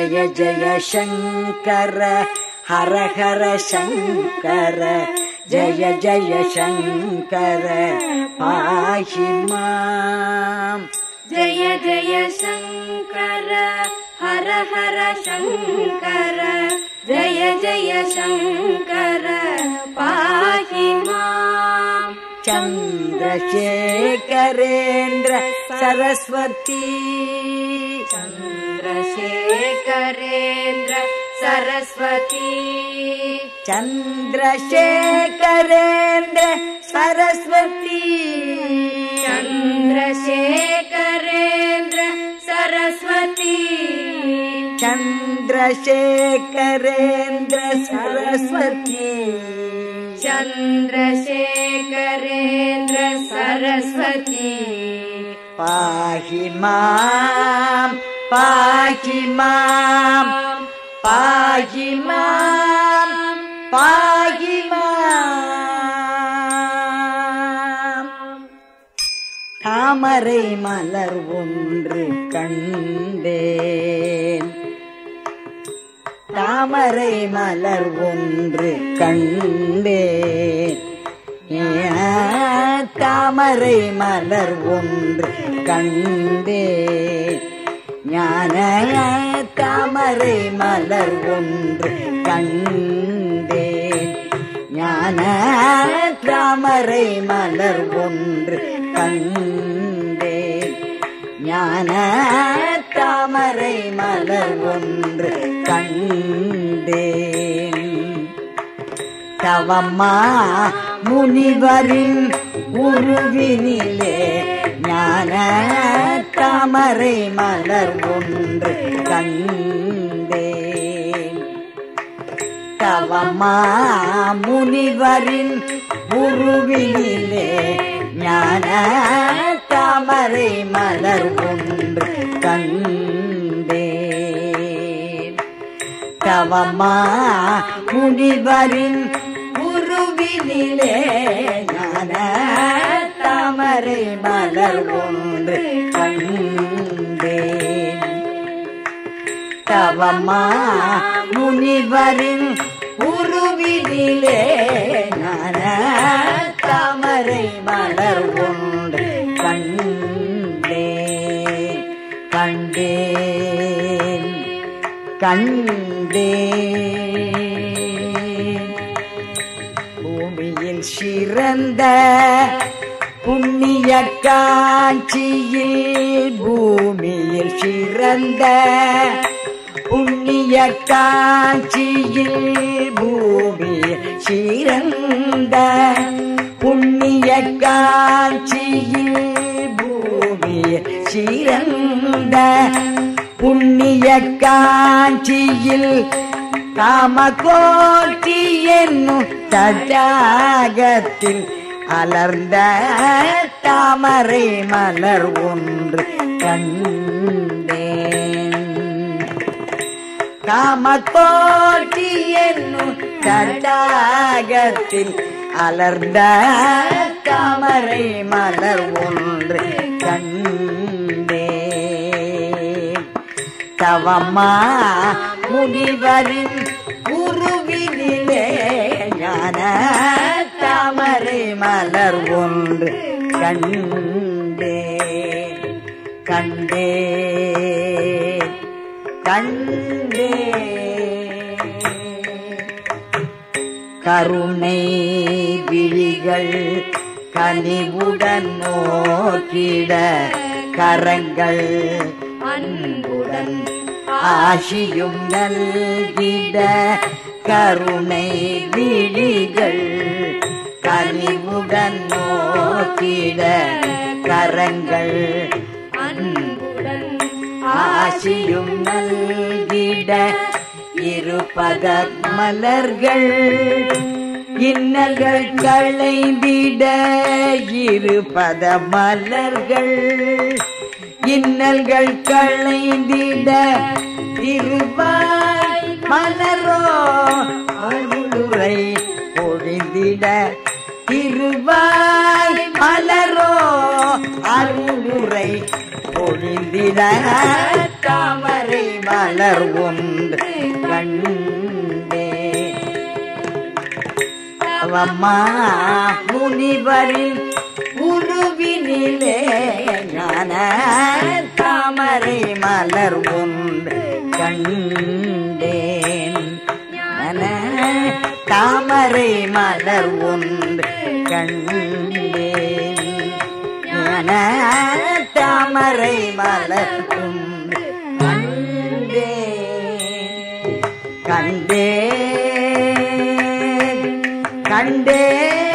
ஜய ஜய சங்கர ஹர ஹர சங்கர ஜய ஜய சங்கர பாஹி மாம் जय जय शङ्कर हर हर शङ्कर जय जय शङ्कर पाहि माम् चन्द्रशेखरेन्द्र सरस्वती चन्द्रशेखरेन्द्र सरस्वती चन्द्रशेखरेन्द्र सरस्वती चन्द्रशेखरेन्द्र सरस्वती चन्द्रशेखरेन्द्र सरस्वती चन्द्रशेखरेन्द्र सरस्वती पाहि माम् पाहि माम् पाहि माम् पाहि மாம் தாமரை மலர் ஒன்று கண்டேன் தாமரை மலர் ஒன்று கண்டேன் ஏ, தாமரை மலர் ஒன்று கண்டேன் ஞான தாமரை மலர் ஒன்று கண்டேன் ஞான தாமரை மலர் ஒன்று கண்டேன் ஞான தாமரை மலர் ஒன்று கண்டேன் தவமா முனிவரின் உருவினிலே ஞான தாமரை மலர் ஒன்று கண்டேன் தவமா முனிவரின் உருவினிலே ஞான தாமரை மலர் ஒன்று கண்டேன் தவமா முனிவரின் உருவினிலே ஞான தாமரை மலர் ஒன்று கண்டேன் தவமா முனிவரின் உருவினிலே ஞான தாமரை மலர் ஒன்று கண்டேன் கண்டேன் கண்டேன் பூமியில் சிறந்த புண்ணிய காட்சியில் பூமியில் சிறந்த புண்ணிய காட்சியில் பூமியில் சிறந்த புண்ணிய காட்சியில் பூமியில் சிறந்த புண்ணிய காட்சியில் காமகோட்டி என்னும் தடாகத்தில் அலர்ந்த தாமரை மலர் ஒன்று கண்டேன் காமகோட்டி என்னும் தடாகத்தில் அலர்ந்த தாமரை மலர் ஒன்று கண்டேன் தவமா முனிவரின் உருவினிலே ஞான தாமரை மலர் ஒன்று கண்டேன் கண்டேன் கண்டேன் கருணை விழிகள் கனிவுடன் நோக்கிட கரங்கள் அன்புடன் ஆசியும் நல்கிட கருணை விழிகள் கனிவுடன் நோக்கிட கரங்கள் அன்புடன் ஆசியும் நல்கிட இருபத மலர்கள் இன்னல்கள் களைந்திட இருபத மலர்கள் இன்னல்கள் களைந்திட திருவாய் மலரோ அருளுரை பொழிந்திட திருவாய் மலரோ அருளுரை பொழிந்திட தாமரை மலர் மலர் ஒன்று கண்டே அவம்மா முனிவரின் குருவினிலே ஞான தாமரை மலர் ஒன்று கண்டேன் ஞான தாமரை மலர் ஒன்று கண்டேன் ஞான தாமரை மலர் ஒன்று கண்டேன் கண்டேன் கண்டேன்